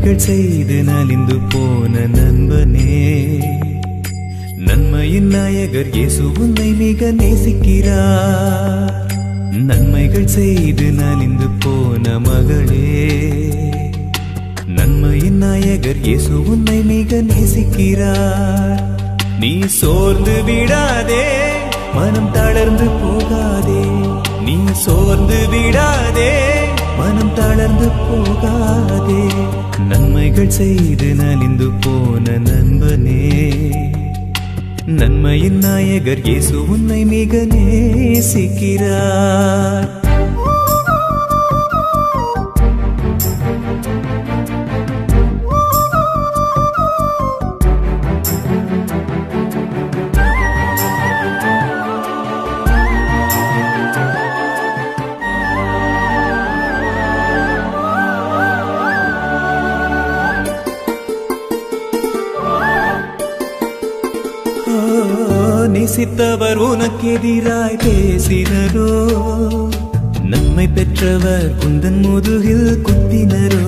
நன்மைகள் செய்து நலிந்து போன நண்பனே நன்மையின் நாயகர் இயேசு உன்னை மிக நேசிக்கிறார் நன்மைகள் செய்து நலிந்து போன மகளே நன்மையின் நாயகர் இயேசு உன்னை மிக நேசிக்கிறார் நீ சோர்ந்து விடாதே மனம் தளர்ந்து போகாதே நீ சோர்ந்து விடாதே மனம் தளர்ந்து போகாதே நன்மைகள் செய்து நலிந்து போன நண்பனே நன்மையின் நாயகர் இயேசு உன்னை மிக நேசிக்கிறார் ஓ, நேசித்தவர் உனக்கு எதிராய் பேசினரோ நன்மை பெற்றவர் குந்தன் முதுகில் குத்தினரோ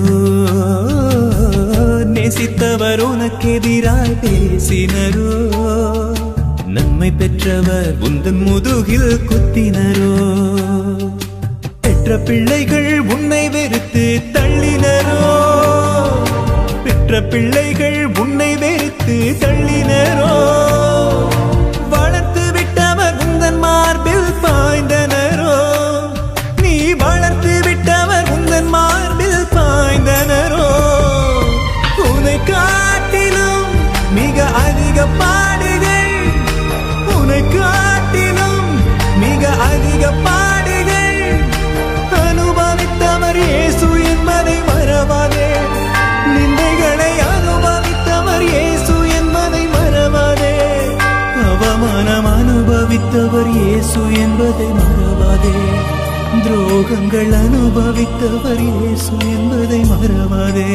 நேசித்தவர் உனக்கு எதிராய் பேசினரோ நன்மை பெற்றவர் உந்தன் முதுகில் குத்தினரோ பெற்ற பிள்ளைகள் உன்னை வெறுத்து தள்ளினரோ பெற்ற பிள்ளைகள் உன்னை வெறுத்து தள்ளினரோ வளர்த்து விட்டவர் உந்தன் மார்பில் பாய்ந்தனரோ நீ வளர்த்து விட்டவர் உந்தன் மார்பில் பாய்ந்தனரோ உன்னை காட்டிலும் மிக அதிக பாடுகள் உன்னை காட்டிலும் மிக அதிக பாடுகள் அனுபவித்தவர் இயேசு என்பதை மறவாதே நிந்தைகளை அனுபவித்தவர் இயேசு என்பதை மறவாதே அவமானம் அனுபவித்தவர் இயேசு என்பதை மறவாதே துரோகங்கள் அனுபவித்தவர் இயேசு என்பதை மறவாதே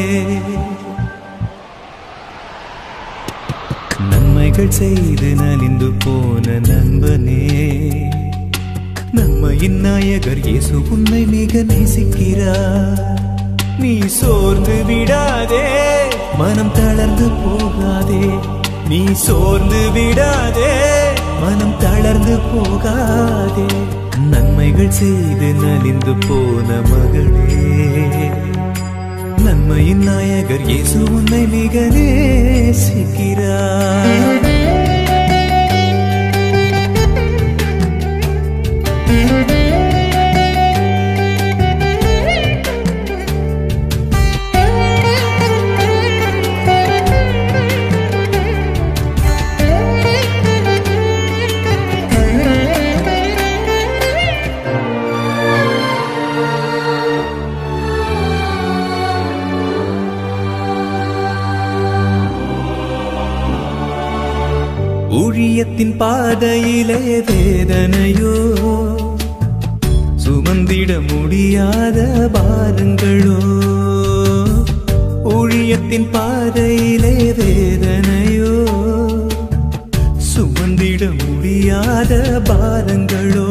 நன்மைகள் செய்து நலிந்து போன நண்பனே நன்மையின் நாயகர் இயேசு உன்னை மிக நேசிக்கிறார் நீ சோர்ந்து விடாதே மனம் தளர்ந்து போகாதே நீ சோர்ந்து விடாதே மனம் தளர்ந்து போகாதே நன்மைகள் செய்து நலிந்து போன மகளே நன்மையின் நாயகர் இயேசு உன்னை மிக நேசிக்கிறார் ஊழியத்தின் பாதையிலே வேதனையோ சுமந்திட முடியாத பாரங்களோ ஊழியத்தின் பாதையிலே வேதனையோ சுமந்திட முடியாத பாரங்களோ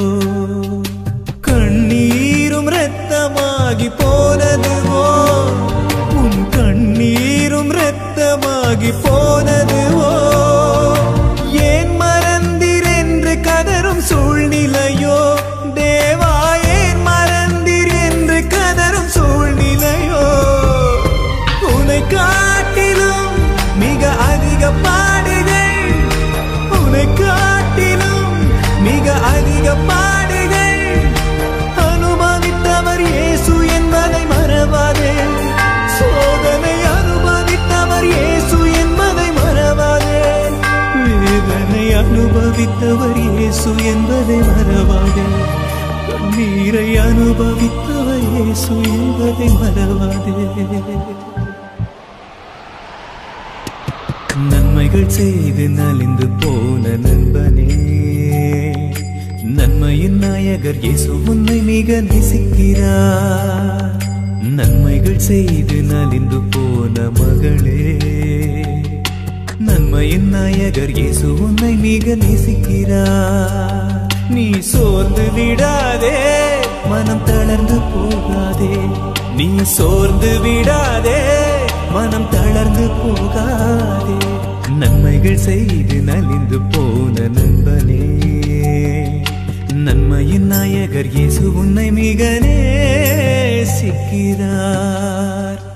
கண்ணீரும் இரத்தமாகி போனதுவோ உன் கண்ணீரும் இரத்தமாகி போனதுவோ ஏன் மறந்தீர் என்று கதரும் சூழ்நிலையோ தேவா ஏன் மறந்தீர் என்று கதரும் சூழ்நிலையோ உன்னை காட்டிலும் மிக அதிக பாடுகள் உன்னை காட்டிலும் மிக அதிக பாடுகள் அனுபவித்தவர் இயேசு என்பதை மறவாதே சோதனை அனுபவித்தவர் இயேசு என்பதை மறவாதே வேதனை அனுபவித்தவர் இயேசு என்பதை மறவாதே நீரை அனுபவித்தவர் இயேசு என்பதை மறவாதே நன்மைகள் செய்து நலிந்து போன நண்பனே நன்மையின் நாயகர் இயேசு உன்னை மிக நேசிக்கிறார் நன்மைகள் செய்து நலிந்து போன மகளே நன்மையின் நாயகர் இயேசு உன்னை மிக நேசிக்கிறார் நீ சோர்ந்து விடாதே மனம் தளர்ந்து போகாதே நீ சோர்ந்து விடாதே மனம் தளர்ந்து போகாதே நன்மைகள் செய்து நலிந்து போன நண்பனே நன்மையின் நாயகர் இயேசு உன்னை மிக நேசிக்கிறார்